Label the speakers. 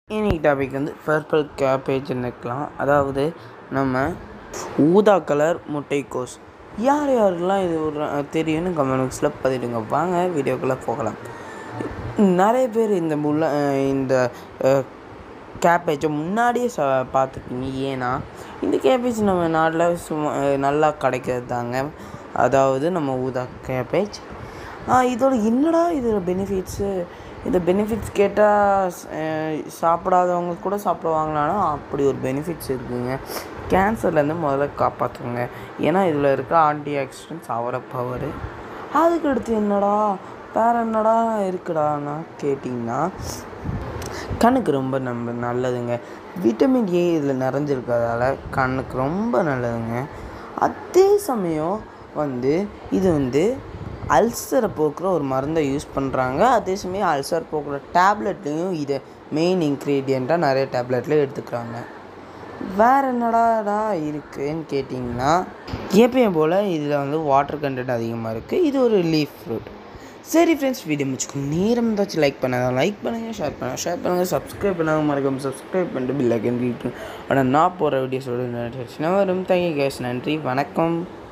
Speaker 1: இன்னைக்கு டாபிக் வந்து பர்பிள் கேபேஜ்னு இருக்கலாம் அதாவது நம்ம ஊதா கலர் முட்டைக்கோஸ் யார் யாருக்கெல்லாம் இது ஒரு தெரியும்னு கமெண்ட் பாக்ஸில் பதிவிடுங்க வாங்க வீடியோக்குள்ளே போகலாம் நிறைய பேர் இந்த முள்ள இந்த கேபேஜை முன்னாடியே ச பார்த்துருப்பீங்க ஏன்னா இந்த கேபேஜ் நம்ம நாட்டில் சும்மா நல்லா கிடைக்கிறது தாங்க அதாவது நம்ம ஊதா கேபேஜ் இதோட என்னடா இதோட பெனிஃபிட்ஸு இந்த பெனிஃபிட்ஸ் கேட்டால் சாப்பிடாதவங்க கூட சாப்பிடுவாங்களான்னா அப்படி ஒரு பெனிஃபிட்ஸ் இருக்குதுங்க கேன்சர்லேருந்து முதல்ல காப்பாற்றுங்க ஏன்னா இதில் இருக்க ஆன்டி ஆக்சிடென்ட்ஸ் அவர பவர் அதுக்கு அடுத்து என்னடா வேறு என்னடா இருக்குடான்னா கேட்டிங்கன்னா கண்ணுக்கு ரொம்ப நம்ம நல்லதுங்க விட்டமின் ஏ இதில் நிறைஞ்சிருக்கிறதால கண்ணுக்கு ரொம்ப நல்லதுங்க அதே சமயம் வந்து இது வந்து அல்சரை போக்குற ஒரு மருந்தை யூஸ் பண்ணுறாங்க அதே சமயம் அல்சர் போக்குற டேப்லெட்லேயும் இதை மெயின் இன்க்ரீடியண்ட்டாக நிறைய டேப்லெட்டில் எடுத்துக்கிறாங்க வேறு என்னடாடா இருக்குன்னு கேட்டிங்கன்னா எப்பயும் போல் இதில் வந்து வாட்டர் கண்டென்ட் அதிகமாக இருக்குது இது ஒரு லீஃப் ஃப்ரூட் சரி ஃப்ரெண்ட்ஸ் வீடியோ முடிச்சுக்கோங்க நேரம் ஏதாச்சும் லைக் பண்ணாதான் லைக் பண்ணுங்கள் ஷேர் பண்ணுங்கள் ஷேர் பண்ணுங்கள் சப்ஸ்கிரைப் பண்ணாமல் மறக்காமல் சப்ஸ்கிரைப் பண்ணிட்டு பில் ஐக்கன் கிளிக் ஆனால் நான் போகிற வீடியோஸோட நோட்டிஃபிகேஷன் வரும் தேங்க்யூ கேஸ் நன்றி வணக்கம்